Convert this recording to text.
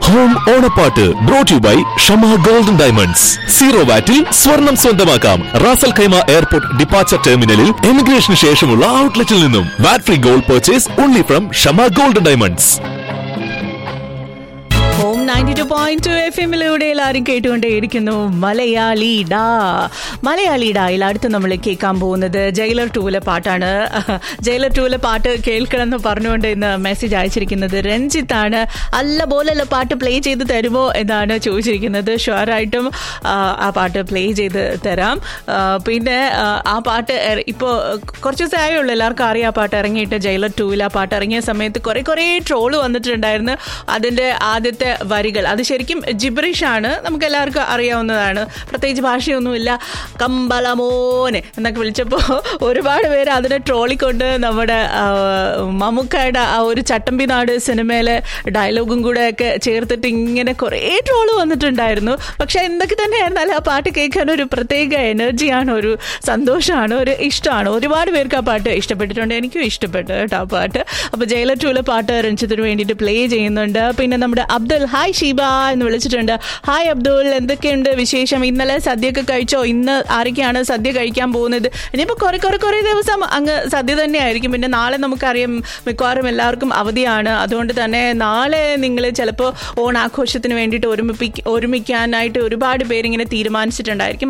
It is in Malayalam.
ഹോം ഓണപ്പാട്ട് brought you by Shama Golden Diamonds zero വാറ്റിൽ സ്വർണം സ്വന്തമാക്കാം റാസൽ ഖൈമ എയർപോർട്ട് ഡിപ്പാച്ചർ ടെർമിനലിൽ എമിഗ്രേഷന് ശേഷമുള്ള ഔട്ട്ലെറ്റിൽ നിന്നും VAT free gold purchase only from Shama Golden Diamonds home ninety two point two F എമ്മിലൂടെ എല്ലാവരും കേട്ടുകൊണ്ടേയിരിക്കുന്നു മലയാളിഡാ മലയാളിഡായിൽ അടുത്ത് നമ്മൾ കേൾക്കാൻ പോകുന്നത് ജയിലർ ടൂവിലെ പാട്ടാണ് ജയിലർ ടൂവിലെ പാട്ട് കേൾക്കണം എന്ന് പറഞ്ഞുകൊണ്ട് ഇന്ന് മെസ്സേജ് അയച്ചിരിക്കുന്നത് രഞ്ജിത്താണ് അല്ല പോലെയുള്ള പാട്ട് പ്ലേ ചെയ്ത് തരുമോ എന്നാണ് ചോദിച്ചിരിക്കുന്നത് ഷുവറായിട്ടും ആ, ആ പാട്ട് പ്ലേ ചെയ്ത് തരാം ആ, പിന്നെ ആ, ആ പാട്ട് എ- ഇപ്പോൾ കുറച്ച് ദിവസമേ ആയുള്ളൂ എല്ലാവർക്കും അറിയാം ആ പാട്ട് ഇറങ്ങിയിട്ട് ജയിലർ ടൂവിൽ ആ പാട്ട് ഇറങ്ങിയ സമയത്ത് കുറേ കുറേ ട്രോള് വന്നിട്ടുണ്ടായിരുന്നു അതിൻ്റെ ആദ്യത്തെ വരികൾ അത് ശരിക്കും ജിബ്രിഷ് ആണ് നമുക്ക് എല്ലാവർക്കും അറിയാവുന്നതാണ് പ്രത്യേകിച്ച് ഭാഷയൊന്നുമില്ല കമ്പളമോനെ എന്നൊക്കെ വിളിച്ചപ്പോൾ ഒരുപാട് പേര് അതിനെ ട്രോളിക്കൊണ്ട് നമ്മുടെ ആ, മമ്മൂക്കയുടെ ആ ഒരു ചട്ടമ്പി നാട് സിനിമയിലെ ഡയലോഗും കൂടെ ഒക്കെ ചേർത്തിട്ട് ഇങ്ങനെ കുറേ ട്രോള് വന്നിട്ടുണ്ടായിരുന്നു പക്ഷെ എന്തൊക്കെ തന്നെയായിരുന്നാലും ആ പാട്ട് കേൾക്കാൻ ഒരു പ്രത്യേക എനർജിയാണ് ഒരു സന്തോഷമാണ് ഒരു ഇഷ്ടമാണ് ഒരുപാട് പേർക്ക് ആ പാട്ട് ഇഷ്ടപ്പെട്ടിട്ടുണ്ട് എനിക്കും ഇഷ്ടപ്പെട്ടു കേട്ടോ ആ പാട്ട് അപ്പോൾ ജയിലർ ടൂലെ പാട്ട് രഞ്ജിത്തിന് വേണ്ടിയിട്ട് പ്ലേ ചെയ്യുന്നുണ്ട് പിന്നെ നമ്മുടെ അബ്ദുൽ ഹായ് ഷീബ എന്ന് വിളിച്ചിട്ടുണ്ട് ഹായ് അബ്ദുൽ എന്തൊക്കെയുണ്ട് വിശേഷം ഇന്നലെ സദ്യയൊക്കെ കഴിച്ചോ ഇന്ന് ആരൊക്കെയാണ് സദ്യ കഴിക്കാൻ പോകുന്നത് ഇനിയിപ്പോൾ കുറെ കുറെ കുറേ ദിവസം അങ്ങ് സദ്യ തന്നെയായിരിക്കും പിന്നെ നാളെ നമുക്കറിയാം മിക്കവാറും എല്ലാവർക്കും അവധിയാണ് അതുകൊണ്ട് തന്നെ നാളെ നിങ്ങൾ ചിലപ്പോൾ ഓണാഘോഷത്തിന് വേണ്ടിയിട്ട് ഒരുമിപ്പി ഒരുമിക്കാനായിട്ട് ഒരുപാട് പേരിങ്ങനെ തീരുമാനിച്ചിട്ടുണ്ടായിരിക്കും